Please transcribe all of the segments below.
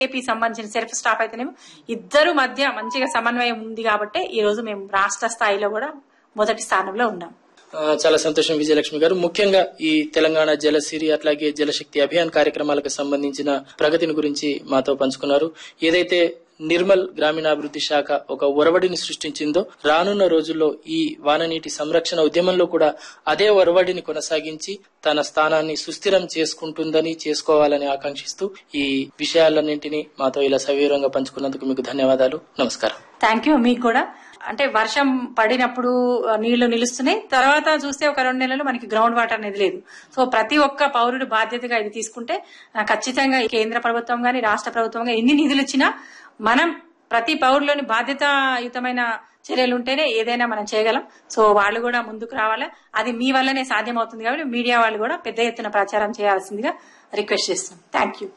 AP సంబంధించిన self staff అయితేనేమో ఇద్దరు మధ్య మంచిగా సమన్వయం ఉంది కాబట్టి ఈ రోజు మేము రాష్ట్ర స్థాయిలో కూడా మొదటి స్థానంలో ఉన్నాం ఆ, చాలా సంతోషం విజయలక్ష్మి గారు ముఖ్యంగా ఈ తెలంగాణ జలసిరి అట్లాగే జలశక్తి అభియాన్ కార్యక్రమాలకు సంబంధించిన ప్రగతిని గురించి మాతో పంచుకున్నారు ఏదైతే నిర్మల్ గ్రామీణాభివృద్ధి శాఖ ఒక ఒరవడిని సృష్టించిందో రానున్న రోజుల్లో ఈ వాననీటి సంరక్షణ ఉద్యమంలో కూడా అదే ఒరవడిని కొనసాగించి తన స్థానాన్ని సుస్థిరం చేసుకుంటుందని చేసుకోవాలని ఆకాంక్షిస్తూ ఈ విషయాలన్నింటినీ మాతో ఇలా సవివరంగా పంచుకున్నందుకు మీకు ధన్యవాదాలు నమస్కారం థ్యాంక్ యూ మీకు కూడా అంటే వర్షం పడినప్పుడు ఆ, నీళ్లు నిలుస్తున్నాయి తర్వాత చూస్తే ఒక రెండు నెలలు మనకి గ్రౌండ్ వాటర్ అనేది లేదు సో ప్రతి ఒక్క పౌరుడు బాధ్యతగా ఇది తీసుకుంటే ఆ, ఖచ్చితంగా ఈ కేంద్ర ప్రభుత్వం గాని రాష్ట్ర ప్రభుత్వం గాని ఎన్ని నిధులు ఇచ్చినా మనం ప్రతి పౌరులోని బాధ్యతాయుతమైన చర్యలు ఉంటేనే ఏదైనా మనం చేయగలం సో వాళ్ళు కూడా ముందుకు రావాలి అది మీ వల్లనే సాధ్యమవుతుంది కాబట్టి మీడియా వాళ్ళు కూడా పెద్ద ఎత్తున ప్రచారం చేయాల్సిందిగా రిక్వెస్ట్ చేస్తాం థ్యాంక్ యూ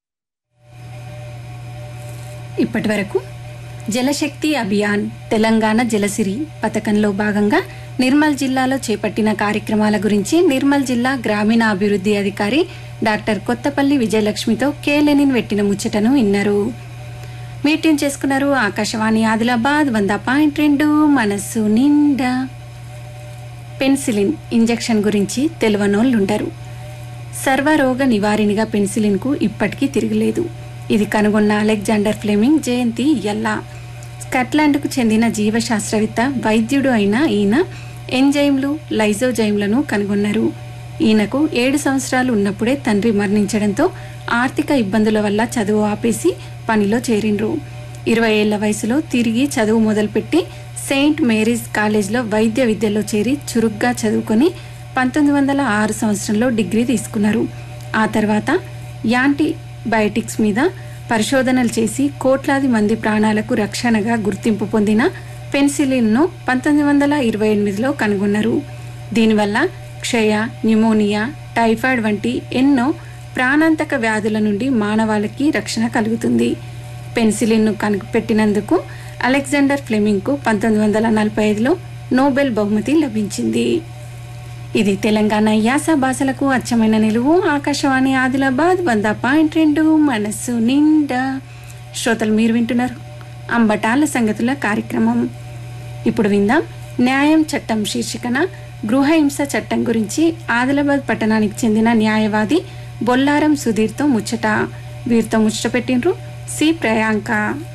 ఇప్పటి వరకు జలశక్తి అభియాన్ తెలంగాణ జలసిరి పథకంలో భాగంగా నిర్మల్ జిల్లాలో చేపట్టిన కార్యక్రమాల గురించి నిర్మల్ జిల్లా గ్రామీణ అభివృద్ధి అధికారి డాక్టర్ కొత్తపల్లి విజయలక్ష్మితో కే లెనిన్ పెట్టిన ముచ్చటను విన్నారు మీటింగ్ చేసుకున్నారు ఆకాశవాణి ఆదిలాబాద్ వంద పాయింట్ రెండు మనస్సు నిండా పెన్సిలిన్ ఇంజెక్షన్ గురించి తెలియనోళ్ళుంటారు సర్వరోగ నివారిణిగా పెన్సిలిన్కు ఇప్పటికీ తిరగలేదు ఇది కనుగొన్న అలెగ్జాండర్ ఫ్లెమింగ్ జయంతి ఎల్లా స్కాట్లాండ్కు చెందిన జీవశాస్త్రవేత్త వైద్యుడు అయిన ఈయన ఎంజైమ్లు లైజోజైమ్లను కనుగొన్నారు ఈయనకు ఏడు సంవత్సరాలు ఉన్నప్పుడే తండ్రి మరణించడంతో ఆర్థిక ఇబ్బందుల వల్ల చదువు ఆపేసి పనిలో చేరిండ్రు ఇరవై ఏళ్ల వయసులో తిరిగి చదువు మొదలుపెట్టి సెయింట్ మేరీస్ కాలేజ్లో వైద్య విద్యలో చేరి చురుగ్గా చదువుకొని పంతొమ్మిది వందల ఆరు సంవత్సరంలో డిగ్రీ తీసుకున్నారు ఆ తర్వాత యాంటీబయాటిక్స్ మీద పరిశోధనలు చేసి కోట్లాది మంది ప్రాణాలకు రక్షణగా గుర్తింపు పొందిన పెన్సిలిన్ను పంతొమ్మిది వందల ఇరవై ఎనిమిదిలో కనుగొన్నారు దీనివల్ల క్షయ న్యూమోనియా టైఫాయిడ్ వంటి ఎన్నో ప్రాణాంతక వ్యాధుల నుండి మానవాళికి రక్షణ కలుగుతుంది పెన్సిలిన్ను కనిపెట్టినందుకు అలెగ్జాండర్ ఫ్లెమింగ్కు పంతొమ్మిది వందల నలభై ఐదులో నోబెల్ బహుమతి లభించింది ఇది తెలంగాణ యాస భాషలకు అచ్చమైన నిలువు ఆకాశవాణి ఆదిలాబాద్ వంద పాయింట్ రెండు మనస్సు నిండా శ్రోతలు మీరు వింటున్నారు అంబటాల సంగతుల కార్యక్రమం ఇప్పుడు విందాం న్యాయం చట్టం శీర్షికన గృహహింస చట్టం గురించి ఆదిలాబాద్ పట్టణానికి చెందిన న్యాయవాది బొల్లారం సుధీర్తో ముచ్చట వీరితో ముచ్చట పెట్టిండ్రు సి ప్రయాంక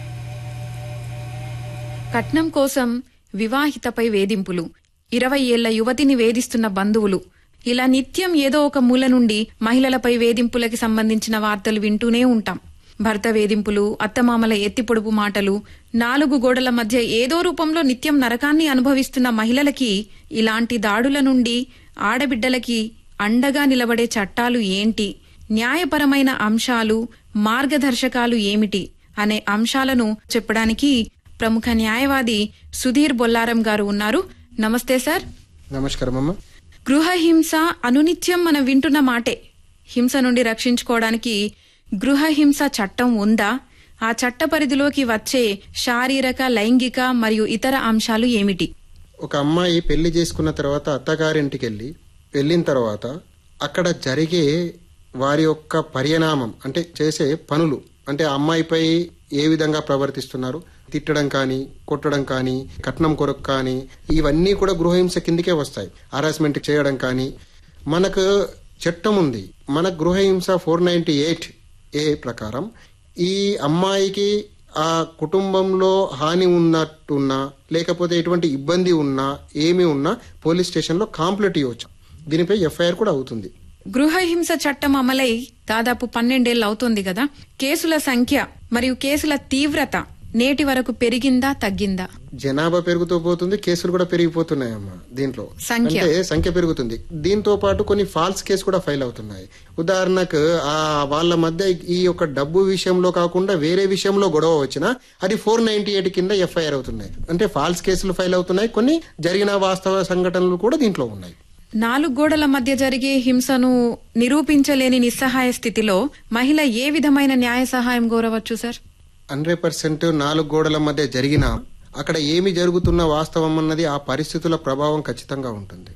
కట్నం కోసం వివాహితపై వేధింపులు ఇరవై ఏళ్ల యువతిని వేధిస్తున్న బంధువులు ఇలా నిత్యం ఏదో ఒక మూల నుండి మహిళలపై వేధింపులకి సంబంధించిన వార్తలు వింటూనే ఉంటాం భర్త వేధింపులు అత్తమామల ఎత్తిపొడుపు మాటలు నాలుగు గోడల మధ్య ఏదో రూపంలో నిత్యం నరకాన్ని అనుభవిస్తున్న మహిళలకి ఇలాంటి దాడుల నుండి ఆడబిడ్డలకి అండగా నిలబడే చట్టాలు ఏంటి న్యాయపరమైన అంశాలు మార్గదర్శకాలు ఏమిటి అనే అంశాలను చెప్పడానికి ప్రముఖ న్యాయవాది సుధీర్ బొల్లారం గారు ఉన్నారు నమస్తే సార్ నమస్కారం అమ్మ గృహ హింస అనునిత్యం మనం వింటున్న మాటే హింస నుండి రక్షించుకోవడానికి గృహ హింస చట్టం ఉందా ఆ చట్ట పరిధిలోకి వచ్చే శారీరక లైంగిక మరియు ఇతర అంశాలు ఏమిటి ఒక అమ్మాయి పెళ్లి చేసుకున్న తర్వాత అత్తగారింటికి వెళ్ళి వెళ్ళిన తర్వాత అక్కడ జరిగే వారి యొక్క పరిణామం అంటే చేసే పనులు అంటే ఆ అమ్మాయిపై ఏ విధంగా ప్రవర్తిస్తున్నారు తిట్టడం కానీ కొట్టడం కానీ కట్నం కొరకు కానీ ఇవన్నీ కూడా గృహహింస కిందికే వస్తాయి హరాస్మెంట్ చేయడం కానీ మనకు చట్టం ఉంది మన గృహహింస ఫోర్ నైన్టీ ఎయిట్ ఏ ప్రకారం ఈ అమ్మాయికి ఆ కుటుంబంలో హాని ఉన్నట్టున్నా లేకపోతే ఎటువంటి ఇబ్బంది ఉన్నా ఏమి ఉన్నా పోలీస్ స్టేషన్లో కాంప్లైంట్ ఇవ్వచ్చు దీనిపై ఎఫ్ఐఆర్ కూడా అవుతుంది గృహ హింస చట్టం అమలై దాదాపు పన్నెండేళ్లు అవుతోంది కదా కేసుల సంఖ్య మరియు కేసుల తీవ్రత నేటి వరకు పెరిగిందా తగ్గిందా జనాభా పెరుగుతూ పోతుంది కేసులు కూడా పెరిగిపోతున్నాయమ్మా దీంట్లో సంఖ్య. అంటే సంఖ్య పెరుగుతుంది దీంతో పాటు కొన్ని ఫాల్స్ కేసు కూడా ఫైల్ అవుతున్నాయి ఉదాహరణకు ఆ వాళ్ళ మధ్య ఈ యొక్క డబ్బు విషయంలో కాకుండా వేరే విషయంలో గొడవ వచ్చినా అది ఫోర్ నైన్టీ ఎయిట్ కింద ఎఫ్ఐఆర్ అవుతున్నాయి అంటే ఫాల్స్ కేసులు ఫైల్ అవుతున్నాయి కొన్ని జరిగిన వాస్తవ సంఘటనలు కూడా దీంట్లో ఉన్నాయి నాలుగు గోడల మధ్య జరిగే హింసను నిరూపించలేని నిస్సహాయ స్థితిలో మహిళ ఏ విధమైన న్యాయ సహాయం కోరవచ్చు సార్ హండ్రెడ్ పర్సెంట్ నాలుగు గోడల మధ్య జరిగిన అక్కడ ఏమి జరుగుతున్న వాస్తవం అన్నది ఆ పరిస్థితుల ప్రభావం ఖచ్చితంగా ఉంటుంది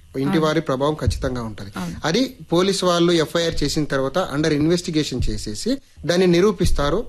ఇంటి వారి ప్రభావం ఖచ్చితంగా ఉంటది అది పోలీసు వాళ్ళు ఎఫ్ఐఆర్ చేసిన తర్వాత అండర్ ఇన్వెస్టిగేషన్ చేసేసి దాన్ని నిరూపిస్తారు